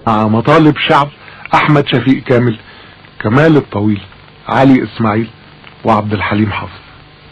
مع مطالب شعب احمد شفيق كامل كمال الطويل علي اسماعيل وعبد الحليم حافظ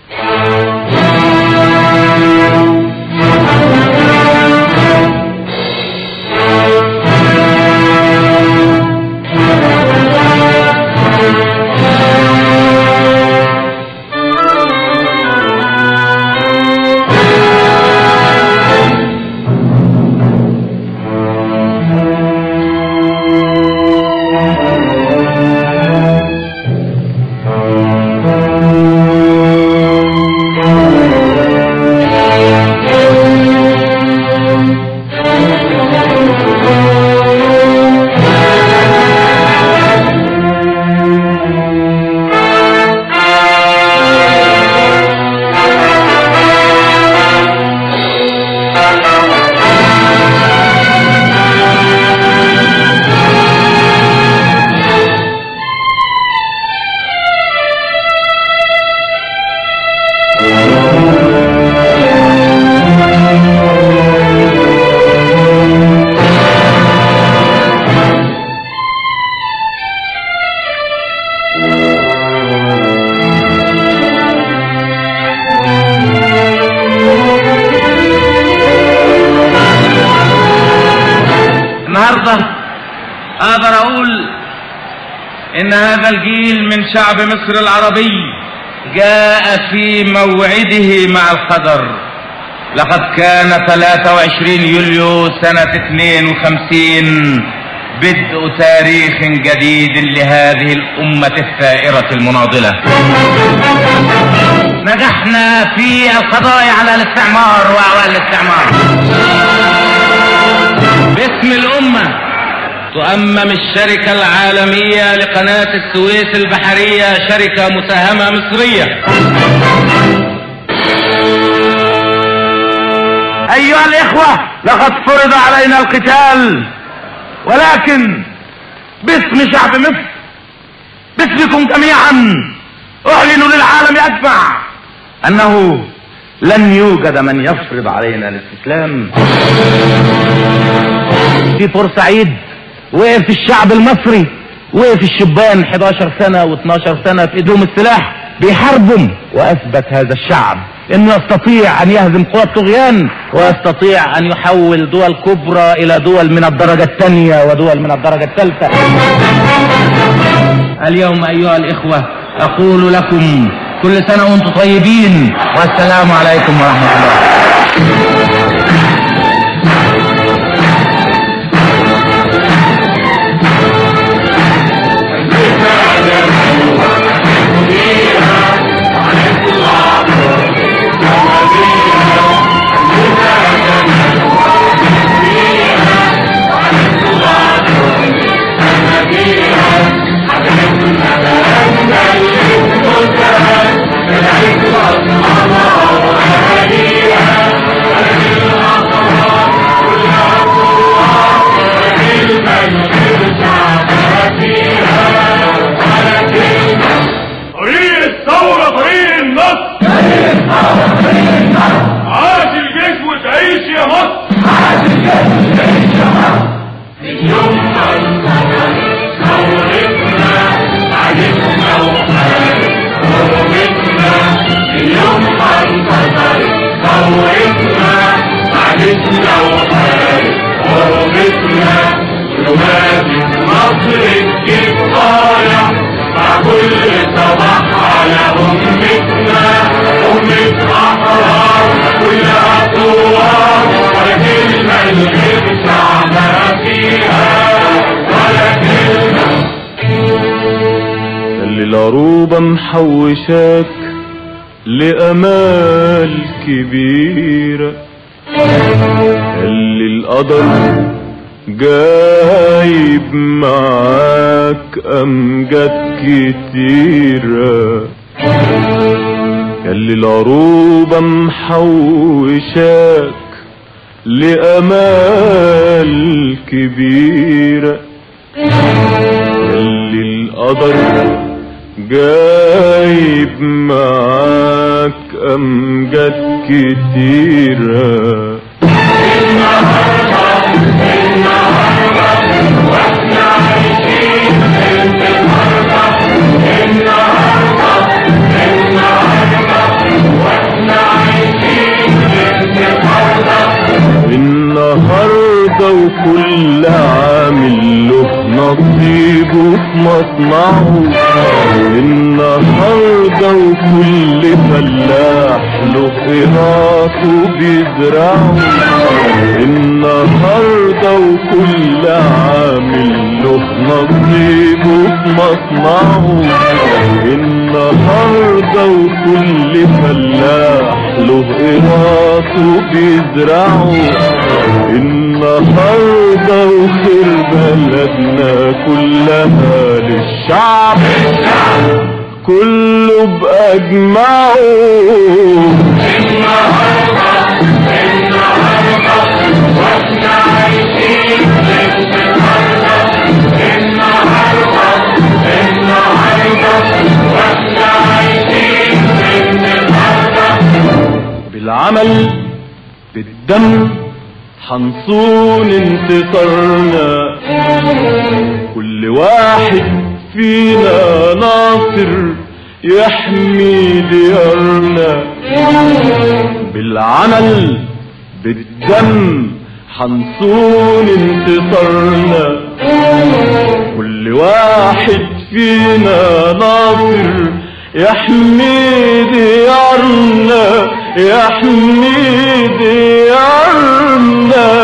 النهاردة أقدر أقول إن هذا الجيل من شعب مصر العربي جاء في موعده مع القدر لقد كان 23 يوليو سنة 52 بدء تاريخ جديد لهذه الأمة الثائرة المناضلة نجحنا في القضاء على الاستعمار وأعوان الاستعمار باسم الأمة تؤمم الشركة العالمية لقناة السويس البحرية شركة مساهمة مصرية أيها الإخوة لقد فرض علينا القتال ولكن باسم شعب مصر باسمكم جميعا أعلن للعالم أجمع أنه لن يوجد من يفرض علينا الاستسلام في بورسعيد وقف الشعب المصري وقف الشبان 11 سنة و12 سنة في ايدهم السلاح بيحاربهم واثبت هذا الشعب انه يستطيع ان يهزم قوى الطغيان ويستطيع ان يحول دول كبرى الى دول من الدرجة الثانية ودول من الدرجة الثالثة اليوم ايها الاخوة اقول لكم كل سنة وانتم طيبين والسلام عليكم ورحمة الله طريق الثورة طريق النصر عاش الجيش وتعيش يا مصر يوم ما انتصرت ثورتنا عجبنا وحارب حرمتنا يوم ما انتصرت ثورتنا عجبنا وحارب حرمتنا ولمادة مصر تجيب طالع مع كل صباح على أمتنا أمة أحرار كلها ثوار ولا كلمة الغير شعبها فيها ولا كلمة اللي العروبة محوشاك لأمال كبيرة اللي القدر جايب معاك أمجاد كتيرة اللي العروبة محوشاك لأمال كبيرة اللي القدر جايب معاك أمجاد كتيرة النهاردة وكل عامل له نصيبه في مصنعه النهاردة وكل فلاح له قراطه بيزرعه النهاردة وكل عامل له نصيبه في مصنعه النهاردة وكل فلاح له قراطه بيزرعه النهاردة وخير بلدنا كلها للشعب كله بأجمعه بالعمل بالدم حنصون انتصارنا كل واحد فينا ناصر يحمي ديارنا بالعمل بالدم حنصون انتصارنا كل واحد فينا ناصر يحمي ديارنا يحمي ديارنا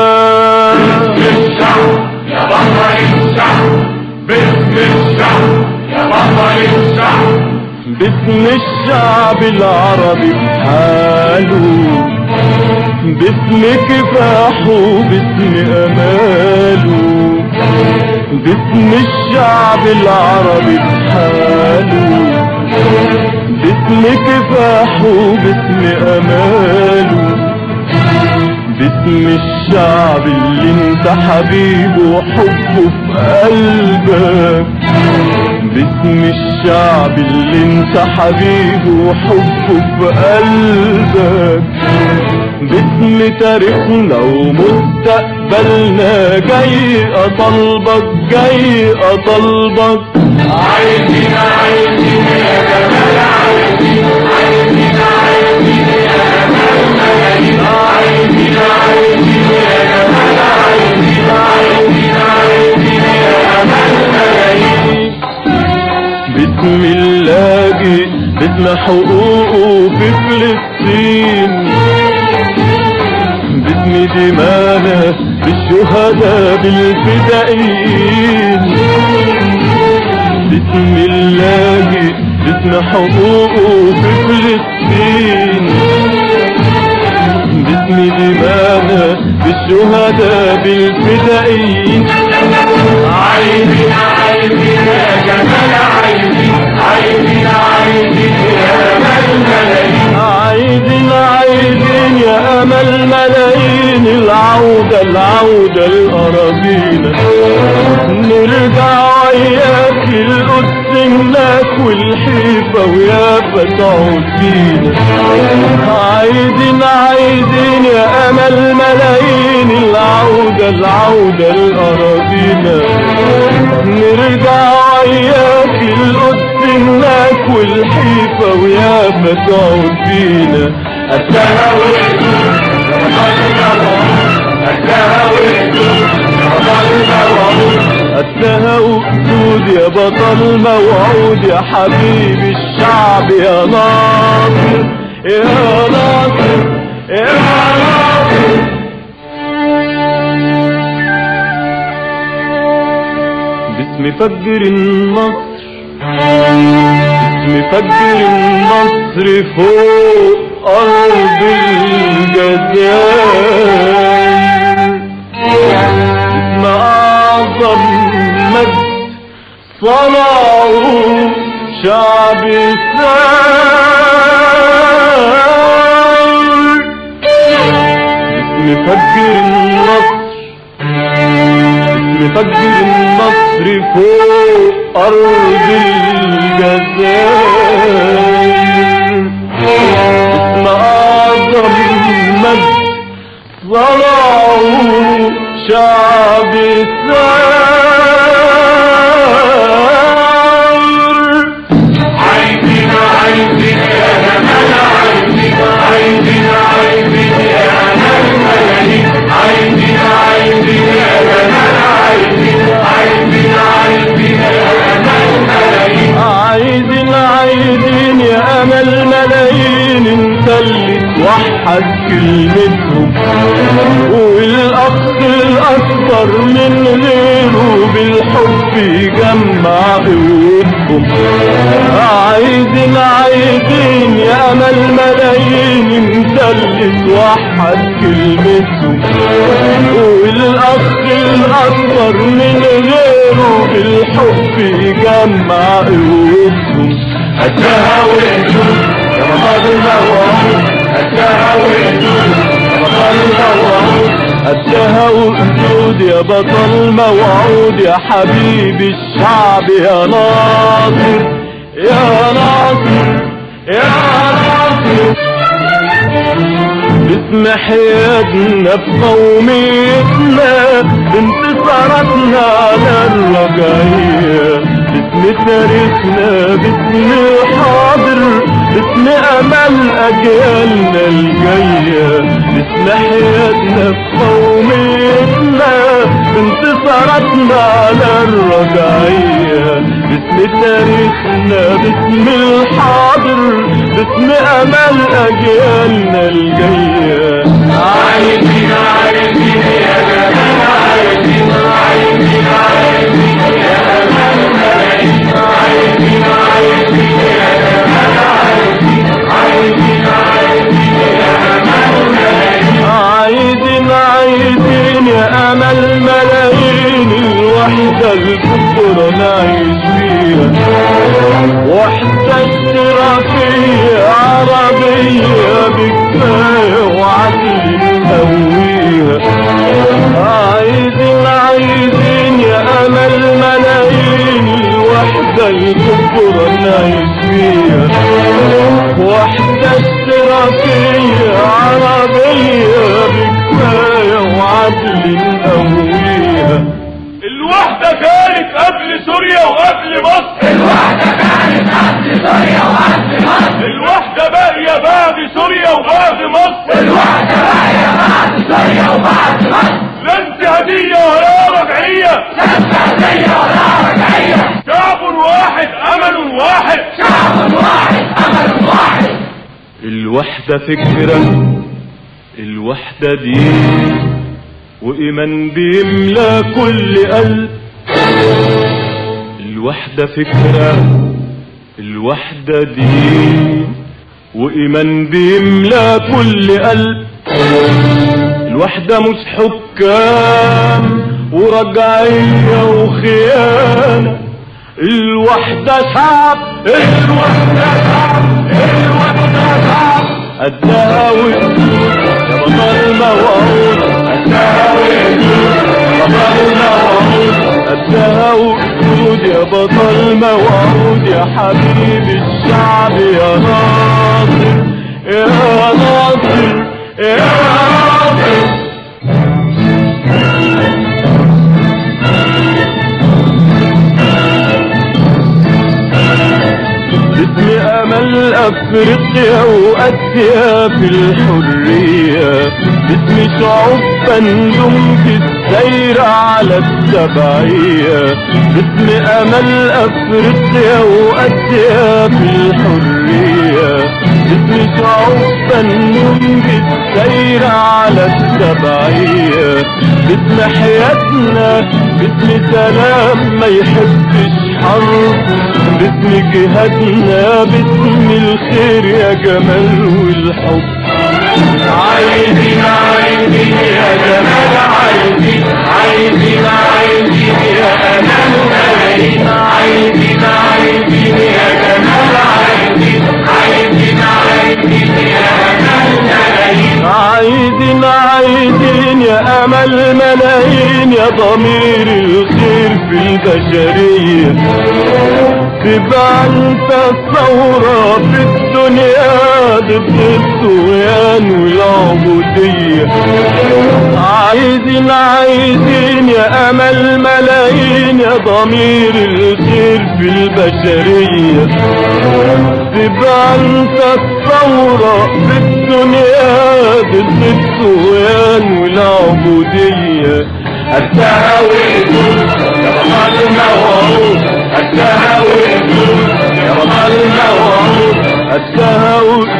الشعب يا بطل الشعب باسم الشعب يا بطل الشعب باسم الشعب العربي بحاله باسم كفاحه باسم اماله باسم الشعب العربي بحاله باسم كفاحه باسم اماله باسم الشعب اللي انت حبيبه وحبه في قلبك باسم الشعب اللي انت حبيبه وحبه في قلبك باسم تاريخنا ومستقبلنا جاي اطلبك جاي اطلبك عايزين عايزين يا جمال عايزين عايزين عايزين يا جمال ملايين عايزين عايزين يا جمال عايزين عايزين عايزين يا جمال ملايين باسم اللاجئ باسم حقوقه في فلسطين باسم دمانا بالشهداء بالفدائيين باسم اللاجئ باسم حقوقه في فلسطين باسم دمانا بالشهداء بالفدائيين عايزين عايزين يا جمال عايزين عايزين عايزين يا جمال ملايين عايزين عايزين يا امل ملايين العودة العودة لأراضينا نرجع وياك للقدس هناك والحيفا ويافا تعود فينا عايزين عايزين يا امل ملايين العودة العودة لأراضينا نرجع وياك للقدس هناك والحيفا ويافا تعود فينا قدها وقدود قدها وقدود قدها وقدود يا بطل موعود يا حبيب الشعب يا ناصر يا ناصر يا ناصر باسم فجر النصر باسم فجر النصر فوق أرض الجزائر اسم أعظم مجد صنعه شعب الثار اسم فجر النصر اسم فجر النصر فوق أرض الجزائر اسم أعظم مجد صنعه شعب الثار عايزين عايزين يا جمال عايزين عايزين عايزين يا جمال ملايين عايزين عايزين كلمتهم والاخ الاكبر من غيره بالحب يجمع قوتهم عايزين عايزين يا امل ملايين مثلث وحد كلمتهم والاخ الاكبر من غيره بالحب يجمع قوتهم قدها وقدود يا بطل الموعود قدها وقدود يا بطل الموعود قدها وقدود يا بطل موعود يا حبيب الشعب يا ناصر يا ناصر يا ناصر باسم حيادنا بقوميتنا بانتصاراتنا على الرجعية باسم تاريخنا باسم الحاضر باسم امل اجيالنا الجاية باسم حياتنا بقوميتنا بانتصاراتنا على الرجعية باسم تاريخنا باسم الحاضر باسم امل اجيالنا الجاية عايزين عايزين يا جمال عايزين عايزين عايزين يا أمل ملايين عايزين عايزين يا جمال عايزين عايزين عايزين يا أمل ملايين عايزين عايزين يا امل ملايين الوحدة الكبرى نعيش فيها وحدة اشتراكية عربية بكفاية وعدل نقويها عايزين عايزين يا امل ملايين الوحدة الكبرى نعيش فيها وحدة اشتراكية عربية بكفاية وعدل نقويها الوحدة كانت قبل سوريا وقبل مصر الوحدة كانت قبل سوريا وقبل مصر الوحدة باقية بعد سوريا وبعد مصر الوحدة باقية بعد سوريا وبعد مصر لا انتهادية ولا رجعية لا انتهادية ولا رجعية شعب واحد أمل واحد شعب واحد أمل واحد الوحدة فكرة الوحدة دين وإيمان بيملى كل قلب الوحدة فكرة الوحدة دين وإيمان بيملى كل قلب الوحدة مش حكام ورجعية وخيانة الوحدة شعب الوحدة شعب الوحدة شعب قدها وقدود يا بطل موعود قدها وقدود يا بطل موعود قدها وقدود يا بطل موعود يا حبيب الشعب يا ناصر يا ناصر يا ناصر باسم امل افريقيا واسيا في الحرية باسم شعوب بندم في السير على السبعية باسم امل افريقيا واسيا في الحرية باسم شعوب بندم في السير على السبعية باسم حياتنا باسم سلام ما يحبش حرب باسم جهادنا باسم الخير يا جمال والحب عايزين عايزين يا جمال عايزين عايزين عايزين يا أمل ملايين عايزين عايزين يا جمال عايزين عايزين عايزين يا أمل ملايين عايزين عايزين يا امل ملايين يا ضمير الخير في البشرية تبقى انت الثورة في الدنيا ضد الطغيان والعبودية عايزين عايزين يا امل ملايين يا ضمير الخير في البشرية تبقى انت الثورة في الدنيا ضد الطغيان والعبودية قدها وقدود يا بطل الموعود قدها وقدود يا بطل الموعود قدها وقدود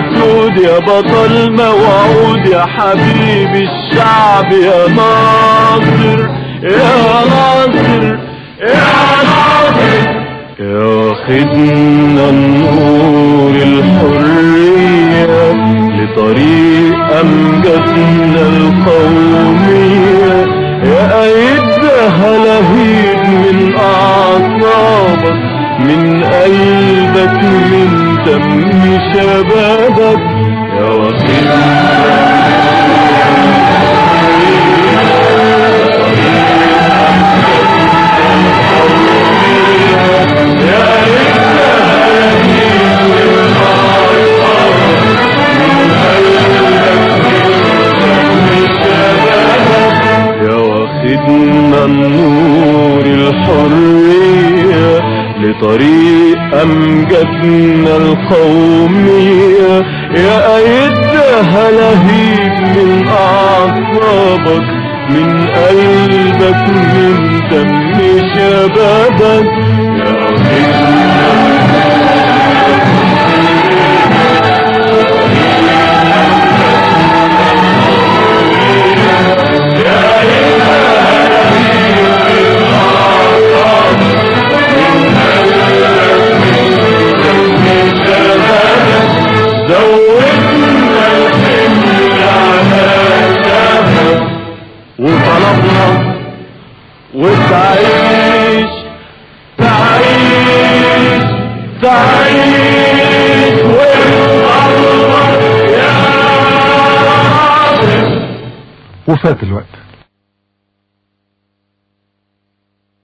موعود يا بطل موعود يا حبيب الشعب يا ناصر يا ناصر يا ناصر يا واخدنا النور الحرية لطريق أمجدنا القومية يا أيدها لهيب من أعصابك من قلبك من دم شبابك يا واخدنا يا واخدنا النور الحرية لطريق أمجدنا القومية يا أيدها لهيب من أعصابك من قلبك من دم شبابك يا واخدنا زودنا الحمل على شهر وطلبنا وتعيش تعيش تعيش والله يا وفات الوقت